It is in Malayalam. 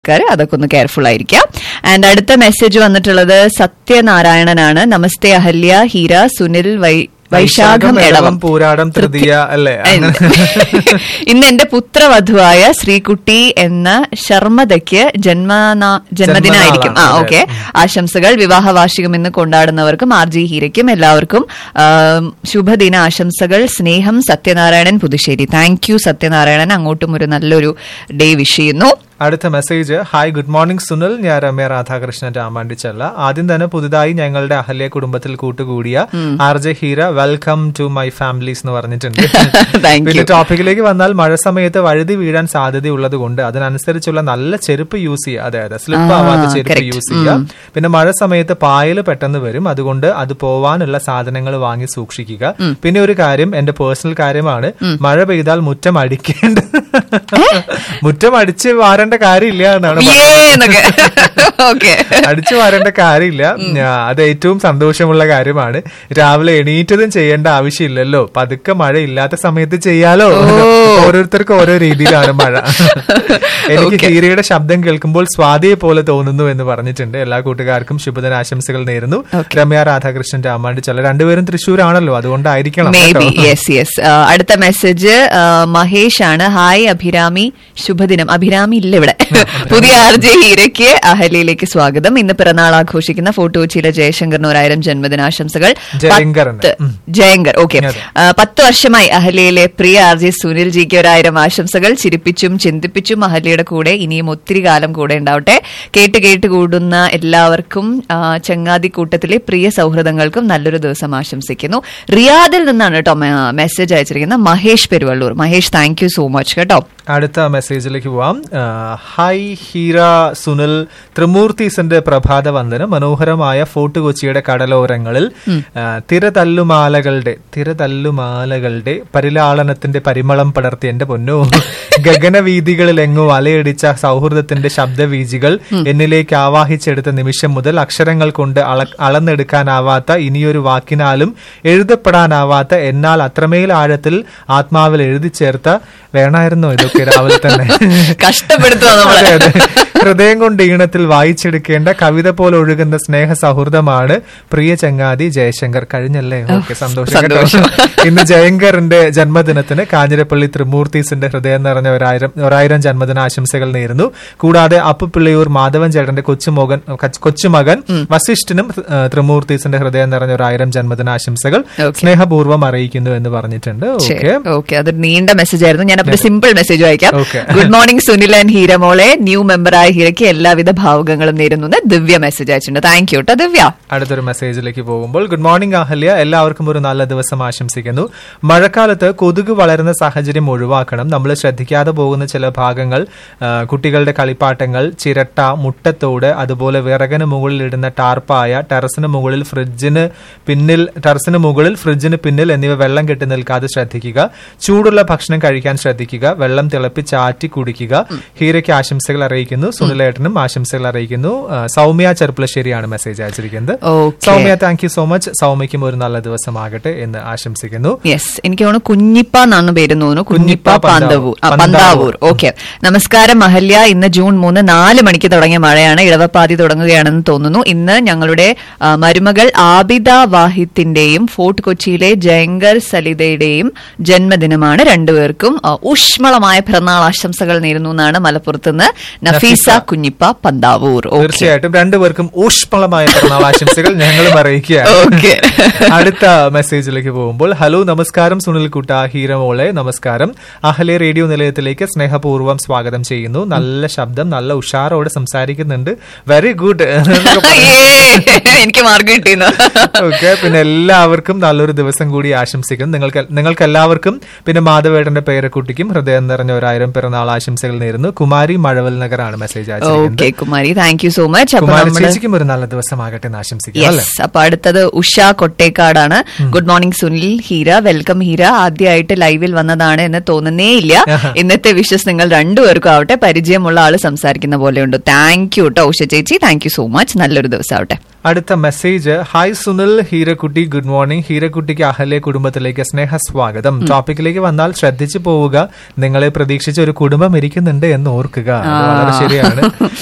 ആൾക്കാർ അതൊക്കെ ഒന്ന് കെയർഫുൾ ആയിരിക്കാം ആൻഡ് അടുത്ത മെസ്സേജ് വന്നിട്ടുള്ളത് സത്യനാരായണനാണ് നമസ്തേ അഹല്യ ഹീര സുനിൽ വൈ വൈശാഖം എളവം പൂരാടം തൃതീയ അല്ലേ ഇന്ന് എന്റെ പുത്രവധുവായ ശ്രീകുട്ടി എന്ന ശർമ്മതയ്ക്ക് ജന്മനാ ജന്മദിനായിരിക്കും ആ ജന്മനാളാണ്, ഓക്കെ ആശംസകൾ വിവാഹ വാർഷികം ഇന്ന് കൊണ്ടാടുന്നവർക്കും ആർ ജി ഹീരയ്ക്കും എല്ലാവർക്കും ആം, ശുഭദിന ആശംസകൾ സ്നേഹം സത്യനാരായണൻ പുതുശ്ശേരി താങ്ക് യു സത്യനാരായണൻ അങ്ങോട്ടും ഒരു നല്ലൊരു ഡേ വിഷ് ചെയ്യുന്നു അടുത്ത message hi good morning Sunil ഞാൻ രമ്യ രാധാകൃഷ്ണൻ രാമാണ്ടിച്ചല്ല ആദ്യം തന്നെ പുതുതായി ഞങ്ങളുടെ അഹല്യ കുടുംബത്തിൽ കൂട്ടുകൂടിയ R J Heera welcome to my families എന്ന് പറഞ്ഞിട്ടുണ്ട് Thank പിന്നെ you. ടോപ്പിക്കിലേക്ക് വന്നാൽ മഴ സമയത്ത് വഴുതി വീഴാൻ സാധ്യതയുള്ളത് കൊണ്ട് അതിനനുസരിച്ചുള്ള നല്ല ചെരുപ്പ് യൂസ് ചെയ്യുക അതെ അതെ സ്ലിപ്പ് ആ, ആവാത്ത ചെരുപ്പ് correct. യൂസ് ചെയ്യുക പിന്നെ മഴ സമയത്ത് പായല് പെട്ടെന്ന് വരും അതുകൊണ്ട് അത് പോവാനുള്ള സാധനങ്ങൾ വാങ്ങി സൂക്ഷിക്കുക പിന്നെ ഒരു കാര്യം എന്റെ പേഴ്സണൽ കാര്യമാണ് മഴ പെയ്താൽ മുറ്റം അടിക്കേണ്ട മുറ്റം അടിച്ച് വാരേണ്ട കാര്യമില്ല എന്നാണ് യേ എന്നൊക്കെ ഓക്കെ അടിച്ചു വാരേണ്ട കാര്യമില്ല ഞാ- അത് ഏറ്റവും സന്തോഷമുള്ള കാര്യമാണ് രാവിലെ എണീറ്റതും ചെയ്യേണ്ട ആവശ്യമില്ലല്ലോ പതുക്കെ മഴ ഇല്ലാത്ത സമയത്ത് ചെയ്യാലോ ഓരോരുത്തർക്കും ഓരോ രീതിയിലാണ് മഴ എനിക്ക് ഹീരയുടെ ശബ്ദം കേൾക്കുമ്പോൾ സ്വാതിയെ പോലെ തോന്നുന്നു എന്ന് പറഞ്ഞിട്ടുണ്ട് എല്ലാ കൂട്ടുകാർക്കും ശുഭദിന ആശംസകൾ നേരുന്നു രമ്യ രാധാകൃഷ്ണൻ രാമാണ്ടി ചില രണ്ടുപേരും തൃശ്ശൂരാണല്ലോ അതുകൊണ്ടായിരിക്കണം മേ ബി കേട്ടോ. യെസ് യെസ് അടുത്ത മെസ്സേജ് മഹേഷ് ആണ് ഹായ് അഭിരാമി ശുഭദിനം അഭിരാമി ഇല്ല ഇവിടെ പുതിയ ആർ ജെ ഹീരയ്ക്ക് അഹലിയിലേക്ക് സ്വാഗതം ഇന്ന് പിറന്നാൾ ആഘോഷിക്കുന്ന ഫോർട്ട് കൊച്ചിയിലെ ജയശങ്കറിന് ഒരായിരം ജന്മദിനാശംസകൾ ജയങ്കറിന്. പത്ത്- ഉം. ജയങ്കർ ഓക്കെ അതെ. പത്ത് വർഷമായി അഹലിയയിലെ പ്രിയ ആർ ജെ സുനിൽ ജിക്ക് ഒരായിരം ആശംസകൾ ചിരിപ്പിച്ചും ചിന്തിപ്പിച്ചും അഹലിയുടെ കൂടെ ഇനിയും ഒത്തിരി കാലം കൂടെ ഉണ്ടാവട്ടെ കേട്ട് കേട്ട് കൂടുന്ന എല്ലാവർക്കും ആ, ചങ്ങാതി കൂട്ടത്തിലെ പ്രിയ സൗഹൃദങ്ങൾക്കും നല്ലൊരു ദിവസം ആശംസിക്കുന്നു റിയാദിൽ നിന്നാണ് കേട്ടോ മെസ്സേജ് അയച്ചിരിക്കുന്നത് Mahesh Peruvallur Mahesh thank you so much കേട്ടോ അടുത്ത മെസ്സേജിലേക്ക് പോവാം ആ, ഹായ് ഹീര സുനിൽ ത്രിമൂർത്തീസിന്റെ പ്രഭാത വന്ദനം മനോഹരമായ ഫോർട്ട് കൊച്ചിയുടെ കടലോരങ്ങളിൽ ആ, തിരതല്ലുമാലകളുടെ തിരതല്ലുമാലകളുടെ പരിലാളനത്തിന്റെ പരിമളം പടർത്തി എന്റെ പൊന്നു ഗഗനവീതികളിൽ എങ്ങോ അലയടിച്ച സൗഹൃദത്തിന്റെ ശബ്ദവീജികൾ എന്നിലേക്ക് ആവാഹിച്ചെടുത്ത നിമിഷം മുതൽ അക്ഷരങ്ങൾ കൊണ്ട് അള- അളന്നെടുക്കാനാവാത്ത ഇനിയൊരു വാക്കിനാലും എഴുതപ്പെടാനാവാത്ത എന്നാൽ അത്രമേൽ ആഴത്തിൽ ആത്മാവിൽ എഴുതി ചേർത്ത വേണമായിരുന്നോ ഇതൊക്കെ രാവിലെ തന്നെ കഷ്ടപ്പെടുത്തുക നമ്മളെ അതെ, അതെ. ഹൃദയം കൊണ്ട് ഈണത്തിൽ വായിച്ചെടുക്കേണ്ട കവിത പോലെ ഒഴുകുന്ന സ്നേഹ സൗഹൃദമാണ് പ്രിയ ചങ്ങാതി ജയശങ്കർ കഴിഞ്ഞല്ലേ ഓക്കെ സന്തോഷം കേട്ടോ. സന്തോഷം. ഇന്ന് ജയങ്കറിന്റെ ജന്മദിനത്തിന് കാഞ്ഞിരപ്പള്ളി ത്രിമൂർത്തീസിന്റെ ഹൃദയം നിറഞ്ഞ ഒരായിരം ഒരായിരം ജന്മദിന ആശംസകൾ നേരുന്നു കൂടാതെ അപ്പുപിള്ളയൂർ മാധവൻ ചേട്ടന്റെ കൊച്ചുമോകൻ കച്ച്- കൊച്ചുമകൻ വസിഷ്ഠനും ആ, ത്രിമൂർത്തീസിന്റെ ഹൃദയം നിറഞ്ഞ ഒരായിരം ജന്മദിന ആശംസകൾ Okay. സ്നേഹപൂർവ്വം അറിയിക്കുന്നു എന്ന് പറഞ്ഞിട്ടുണ്ട് ഓക്കെ ഓക്കെ അതൊരു നീണ്ട മെസ്സേജ് ആയിരുന്നു ഞാൻ അപ്പോൾ സിമ്പിൾ മെസ്സേജ് വായിക്കാം Okay. Good morning Sunil and ഹീരമോളെ ന്യൂ മെമ്പറായ ഹീരയ്ക്ക് എല്ലാവിധ ഭാവുകങ്ങളും നേരുന്നു എന്ന് ദിവ്യ മെസ്സേജ് അയച്ചിട്ടുണ്ട് താങ്ക് യു കേട്ടോ ദിവ്യ അടുത്തൊരു മെസ്സേജിലേക്ക് പോകുമ്പോൾ ഗുഡ് മോർണിംഗ് അഹല്യ എല്ലാവർക്കും ഒരു നല്ല ദിവസം ആശംസിക്കുന്നു മഴക്കാലത്ത് കൊതുക് വളരുന്ന സാഹചര്യം ഒഴിവാക്കണം നമ്മൾ ശ്രദ്ധിക്കാതെ പോകുന്ന ചില ഭാഗങ്ങൾ ആ, കുട്ടികളുടെ കളിപ്പാട്ടങ്ങൾ ചിരട്ട മുട്ടത്തോട് അതുപോലെ വിറകിന് മുകളിൽ ഇടുന്ന ടാർപ്പായ ടെറസിന് മുകളിൽ ഫ്രിഡ്ജിന് പിന്നിൽ ടെറസിന് മുകളിൽ ഫ്രിഡ്ജിന് പിന്നിൽ എന്നിവ വെള്ളം കെട്ടി നിൽക്കാതെ ശ്രദ്ധിക്കുക ചൂടുള്ള ഭക്ഷണം കഴിക്കാൻ ശ്രദ്ധിക്കുക വെള്ളം തിളപ്പിച്ച് ആറ്റി കുടിക്കുക ഹീരയ്ക്ക് ആശംസകൾ അറിയിക്കുന്നു സുനിലേട്ടനും ആശംസകൾ അറിയിക്കുന്നു ആ, സൗമ്യ ചെറുപ്പളശ്ശേരിയാണ് മെസ്സേജ് അയച്ചിരിക്കുന്നത് Okay. Soumya thank you so much സൗമ്യക്കും ഒരു നല്ല ദിവസമാകട്ടെ എന്ന് ആശംസിക്കുന്നു യെസ് എനിക്ക് തോന്നുന്നു കുഞ്ഞിപ്പ എന്നാണ് പേര് തോന്നുന്നു കുഞ്ഞിപ്പ കുഞ്ഞിപ്പ പാന്തവൂർ ആ, പന്താവൂർ. പന്താവൂർ ഓക്കെ നമസ്കാരം മഹല്യ ഇന്ന് ജൂൺ മൂന്ന് നാല് മണിക്ക് തുടങ്ങിയ മഴയാണ് ഇടവപ്പാതി തുടങ്ങുകയാണെന്ന് തോന്നുന്നു ഇന്ന് ഞങ്ങളുടെ ആ, മരുമകൾ ആബിദ വാഹിത്തിന്റെയും ഫോർട്ട് കൊച്ചിയിലെ ജയങ്കർ സലിതയുടെയും ജന്മദിനമാണ് രണ്ടുപേർക്കും ആ, ഊഷ്മളമായ പിറന്നാൾ ആശംസകൾ നേരുന്നു എന്നാണ് മലപ്പുറത്തുനിന്ന് നഫീസ കുഞ്ഞിപ്പ പന്താവൂർ ഓക്കെ തീർച്ചയായിട്ടും രണ്ടുപേർക്കും ഊഷ്മളമായ പിറന്നാൾ ആശംസകൾ ഞങ്ങളും അറിയിക്കുകയാണ് Okay. അടുത്ത മെസ്സേജിലേക്ക് പോകുമ്പോൾ ഹലോ നമസ്കാരം സുനിൽ കുട്ട ഹീരമോളെ നമസ്കാരം അഹലെ റേഡിയോ നിലയത്തിലേക്ക് സ്നേഹപൂർവ്വം സ്വാഗതം ചെയ്യുന്നു നല്ല ശബ്ദം നല്ല ഉഷാറോടെ സംസാരിക്കുന്നുണ്ട് വെരി ഗുഡ് എനിക്ക് മാർക്ക് കിട്ടിയെന്ന് ഓക്കെ പിന്നെ എല്ലാവർക്കും നല്ലൊരു ദിവസം കൂടി ആശംസിക്കുന്നു നിങ്ങൾക്ക് നിങ്ങൾക്ക് എല്ലാവർക്കും പിന്നെ മാധവേട്ടന്റെ പേരക്കുട്ടിക്കും ഹൃദയം നിറഞ്ഞ ഒരായിരം പിറന്നാൾ ആശംസകൾ നേരുന്നു കുമാരി മഴവൽ നഗറാണ് മെസ്സേജ് അയച്ചിരിക്കുന്നത് okay Kumari thank you so much അപ്പൊ കുമാരി നമ്മള് ചേച്ചിക്കും ഒരു നല്ല ദിവസമാകട്ടെ എന്ന് ആശംസിക്കുന്നു അല്ലേ യെസ് അപ്പൊ അടുത്തത് ഉഷ കൊട്ടേക്കാടാണ് good morning Sunil Heera welcome Heera ആദ്യമായിട്ട് ലൈവിൽ വന്നതാണ് എന്ന് തോന്നുന്നേ ഇല്ല ഇന്നത്തെ വിഷസ് നിങ്ങൾ രണ്ടുപേർക്കും ആവട്ടെ പരിചയമുള്ള ആള് സംസാരിക്കുന്ന പോലെയുണ്ട് താങ്ക് യു കേട്ടോ ഉഷ ചേച്ചി താങ്ക് യു സോ മച്ച് നല്ലൊരു ദിവസം ആവട്ടെ അടുത്ത മെസ്സേജ് ഹായ് സുനിൽ ഹീരക്കുട്ടി ഗുഡ് മോർണിംഗ് ഹീരക്കുട്ടിക്ക് അഹല്യ കുടുംബത്തിലേക്ക് സ്നേഹ സ്വാഗതം ടോപ്പിക്കിലേക്ക് വന്നാൽ ശ്രദ്ധിച്ചു പോവുക നിങ്ങളെ പ്രതീക്ഷിച്ച ഒരു കുടുംബം ഇരിക്കുന്നുണ്ട് എന്ന് ഓർക്കുക അത് വളരെ ശരിയാണ്